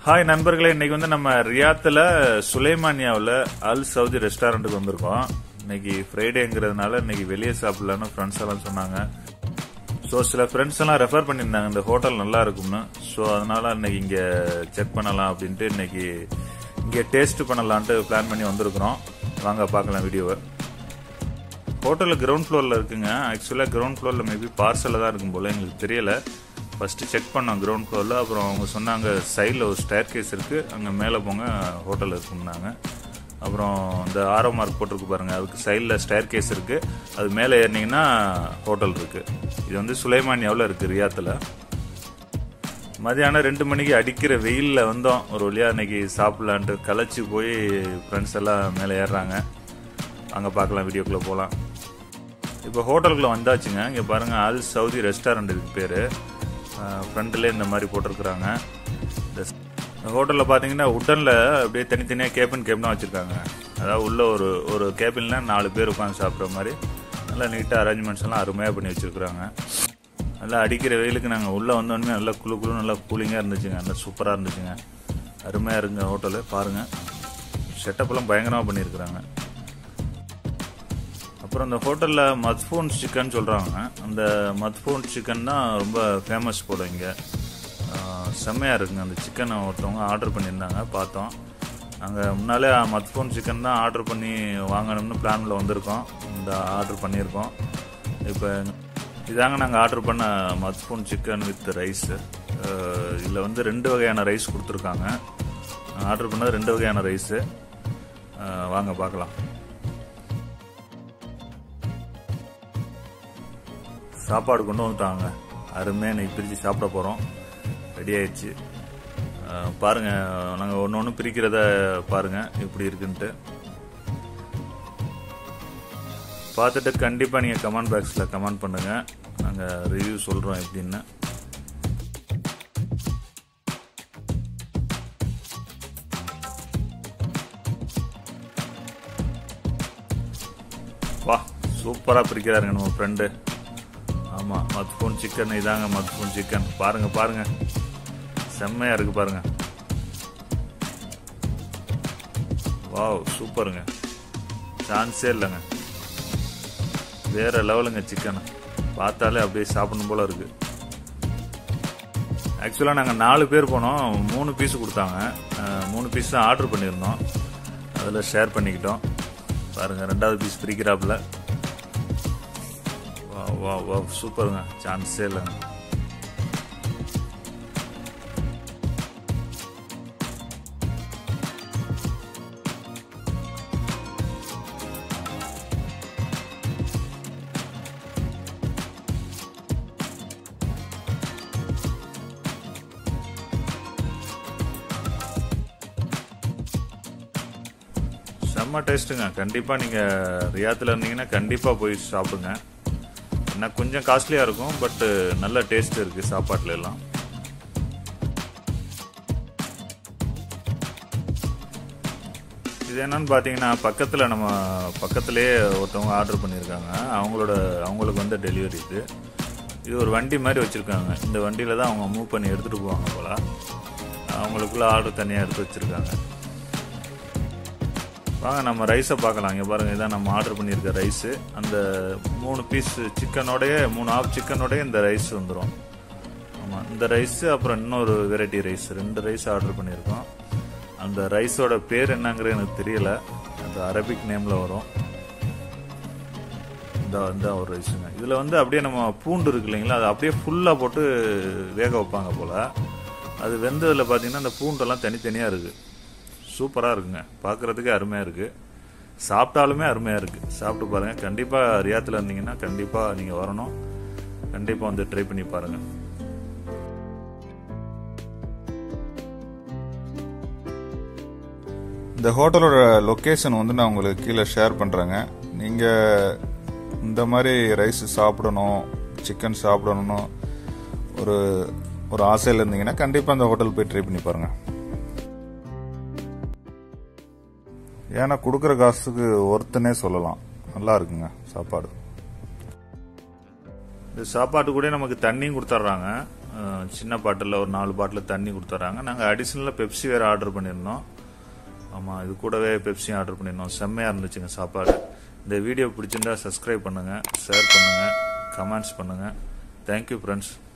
hi நண்பர்களே இன்னைக்கு வந்து நம்ம ரியாத்தில் சுலைமானியாவில் அல் சவுதி ரெஸ்டாரண்ட்டுக்கு வந்திருக்கோம் இன்னைக்கு ஃப்ரைடேங்கிறதுனால இன்னைக்கு வெளியே சாப்பிடலான்னு ஃப்ரெண்ட்ஸ் எல்லாம் சொன்னாங்க ஸோ சில ஃப்ரெண்ட்ஸ் எல்லாம் ரெஃபர் பண்ணியிருந்தாங்க இந்த ஹோட்டல் நல்லா இருக்கும்னு ஸோ அதனால இன்னைக்கு இங்கே செக் பண்ணலாம் அப்படின்ட்டு இன்னைக்கு இங்கே டேஸ்ட் பண்ணலான்ட்டு பிளான் பண்ணி வந்திருக்கிறோம் வாங்க பார்க்கலாம் வீடியோவை ஹோட்டலில் கிரவுண்ட் ஃப்ளோரில் இருக்குங்க ஆக்சுவலாக கிரவுண்ட் ஃப்ளோரில் மேபி பார்சலில் தான் இருக்கும் போல் எங்களுக்கு தெரியல ஃபஸ்ட்டு செக் பண்ணோம் கிரவுண்ட் ஃப்ளோரில் அப்புறம் அவங்க சொன்னாங்க சைடில் ஒரு ஸ்டேர் கேஸ் இருக்குது அங்கே மேலே போங்க ஹோட்டல் இருக்குன்னாங்க அப்புறம் இந்த ஆரோ மார்க் போட்டிருக்கு பாருங்கள் அதுக்கு சைடில் ஸ்டேர் கேஸ் இருக்குது அது மேலே ஏறினீங்கன்னா ஹோட்டல் இருக்குது இது வந்து சுலைமானியாவில் இருக்குது ரியாத்தில் மதியானம் ரெண்டு மணிக்கு அடிக்கிற வெயிலில் வந்தோம் ஒரு வழியாக இன்னைக்கு சாப்பிட்லான்ட்டு களைச்சி போய் ஃப்ரெண்ட்ஸ் எல்லாம் மேலே ஏறுறாங்க அங்கே பார்க்கலாம் வீடியோக்குள்ளே போகலாம் இப்போ ஹோட்டலுக்குள்ளே வந்தாச்சுங்க இங்கே பாருங்கள் அல் சவுதி ரெஸ்டாரண்ட் இதுக்கு பேர் ஃப்ரண்ட்லேயே இந்த மாதிரி போட்டிருக்கிறாங்க இந்த ஹோட்டலில் பார்த்தீங்கன்னா உட்டனில் அப்படியே தனித்தனியாக கேபின் கேபினாக வச்சுருக்காங்க அதாவது உள்ள ஒரு ஒரு கேபினில் நாலு பேர் உட்காந்து சாப்பிட்ற மாதிரி நல்லா நீட்டாக அரேஞ்ச்மெண்ட்ஸ் எல்லாம் அருமையாக பண்ணி வச்சுருக்குறாங்க நல்லா அடிக்கிற வெயிலுக்கு நாங்கள் உள்ளே வந்தோடனே நல்லா குழு குழு நல்லா கூலிங்காக இருந்துச்சுங்க நல்லா சூப்பராக இருந்துச்சுங்க அருமையாக இருங்க ஹோட்டலு பாருங்கள் செட்டப்லாம் பயங்கரமாக பண்ணியிருக்கிறாங்க அப்புறம் இந்த ஹோட்டலில் மத்ஃபூன் சிக்கன் சொல்கிறாங்க அந்த மத்ஃபூன் சிக்கன் தான் ரொம்ப ஃபேமஸ் போல இங்கே செம்மையாக இருக்குங்க அந்த சிக்கனை ஒருத்தவங்க ஆர்டர் பண்ணியிருந்தாங்க பார்த்தோம் நாங்கள் முன்னாலே மத்ஃபூன் சிக்கன் தான் ஆர்டர் பண்ணி வாங்கணும்னு பிளானில் வந்திருக்கோம் இந்த ஆர்டர் பண்ணியிருக்கோம் இப்போ இதாங்க நாங்கள் ஆர்டர் பண்ண மத்ஃபூன் சிக்கன் வித் ரைஸு இதில் வந்து ரெண்டு வகையான ரைஸ் கொடுத்துருக்காங்க ஆர்டர் பண்ணது ரெண்டு வகையான ரைஸு வாங்க பார்க்கலாம் சாப்பாடு கொண்டு வந்துட்டாங்க அருமையாக இன்னைக்கு பிரித்து சாப்பிட போகிறோம் ரெடி ஆயிடுச்சு பாருங்கள் நாங்கள் ஒன்று ஒன்று பிரிக்கிறத பாருங்கள் எப்படி இருக்குன்ட்டு பார்த்துட்டு கண்டிப்பாக நீங்கள் கமெண்ட் பாக்ஸில் கமெண்ட் பண்ணுங்கள் நாங்கள் ரிவ்யூ சொல்கிறோம் எப்படின்னு வா சூப்பராக பிரிக்கிறாருங்க நம்ம ஃப்ரெண்டு ஆமாம் மத்பூன் சிக்கன் இதாங்க மத்பூன் சிக்கன் பாருங்க பாருங்க செம்மையாக இருக்கு பாருங்க வாவ் சூப்பருங்க சான்ஸே இல்லைங்க வேற லெவலுங்க சிக்கன் பார்த்தாலே அப்படியே சாப்பிடணும் போல இருக்கு ஆக்சுவலாக நாங்கள் நாலு பேர் போனோம் மூணு பீஸ் கொடுத்தாங்க மூணு பீஸ் தான் ஆர்டர் பண்ணியிருந்தோம் அதில் ஷேர் பண்ணிக்கிட்டோம் பாருங்கள் ரெண்டாவது பீஸ் பிரிக்கிறாப்புல வா வா வா சூப்பருங்க சான்ஸே இல்லைங்க செம்ம டேஸ்ட்டுங்க கண்டிப்பாக நீங்கள் ரியாத்தில் இருந்தீங்கன்னா கண்டிப்பாக போய் சாப்பிடுங்க என்ன கொஞ்சம் காஸ்ட்லியாக இருக்கும் பட்டு நல்ல டேஸ்ட் இருக்குது சாப்பாட்டில் எல்லாம் இது என்னன்னு பார்த்தீங்கன்னா பக்கத்தில் நம்ம பக்கத்துலேயே ஒருத்தவங்க ஆர்டர் பண்ணியிருக்காங்க அவங்களோட அவங்களுக்கு வந்து டெலிவரி இது இது ஒரு வண்டி மாதிரி வச்சுருக்காங்க இந்த வண்டியில் தான் அவங்க மூவ் பண்ணி எடுத்துகிட்டு போவாங்க போல அவங்களுக்குள்ள ஆர்டர் தனியாக எடுத்து வச்சுருக்காங்க வாங்க நம்ம ரைஸை பார்க்கலாம் இங்கே பாருங்கள் இதான் நம்ம ஆர்டர் பண்ணியிருக்க ரைஸு அந்த மூணு பீஸ் சிக்கனோடைய மூணு ஆஃப் சிக்கனோடைய இந்த ரைஸ் வந்துடும் ஆமாம் இந்த ரைஸு அப்புறம் இன்னொரு வெரைட்டி ரைஸ் ரெண்டு ரைஸ் ஆர்டர் பண்ணியிருக்கோம் அந்த ரைஸோட பேர் என்னங்கிறது எனக்கு தெரியல அந்த அரபிக் நேமில் வரும் இந்த இந்த ஒரு ரைஸுங்க இதில் வந்து அப்படியே நம்ம பூண்டு இருக்கு இல்லைங்களா அது அப்படியே ஃபுல்லாக போட்டு வேக வைப்பாங்க போல் அது வெந்ததில் பார்த்தீங்கன்னா அந்த பூண்டெல்லாம் தனித்தனியாக இருக்குது சூப்பராக இருக்குங்க பார்க்குறதுக்கு அருமையாக இருக்குது சாப்பிட்டாலுமே அருமையாக இருக்குது சாப்பிட்டு பாருங்கள் கண்டிப்பாக ரியாத்தில் இருந்தீங்கன்னா கண்டிப்பாக நீங்கள் வரணும் கண்டிப்பாக வந்து ட்ரை பண்ணி பாருங்கள் இந்த ஹோட்டலோட லொக்கேஷன் வந்து நான் உங்களுக்கு கீழே ஷேர் பண்ணுறேங்க நீங்கள் இந்த மாதிரி ரைஸ் சாப்பிடணும் சிக்கன் சாப்பிடணும்னு ஒரு ஒரு ஆசையில் இருந்தீங்கன்னா கண்டிப்பாக அந்த ஹோட்டல் போய் ட்ரை பண்ணி பாருங்கள் ஏன்னா கொடுக்குற காசுக்கு ஒருத்தனே சொல்லலாம் நல்லா இருக்குங்க சாப்பாடு இந்த சாப்பாட்டு கூட நமக்கு தண்ணியும் கொடுத்துட்றாங்க அஹ், சின்ன பாட்டிலில் ஒரு நாலு பாட்டில் தண்ணி கொடுத்துட்றாங்க நாங்கள் அடிஷ்னலாக பெப்சி வேறு ஆர்டர் பண்ணியிருந்தோம் ஆமாம் இது கூடவே பெப்சியும் ஆர்டர் பண்ணியிருந்தோம் செம்மையாக இருந்துச்சுங்க சாப்பாடு இந்த வீடியோ பிடிச்சிருந்தா சப்ஸ்கிரைப் பண்ணுங்கள் ஷேர் பண்ணுங்கள் கமெண்ட்ஸ் பண்ணுங்கள் தேங்க்யூ ஃப்ரெண்ட்ஸ்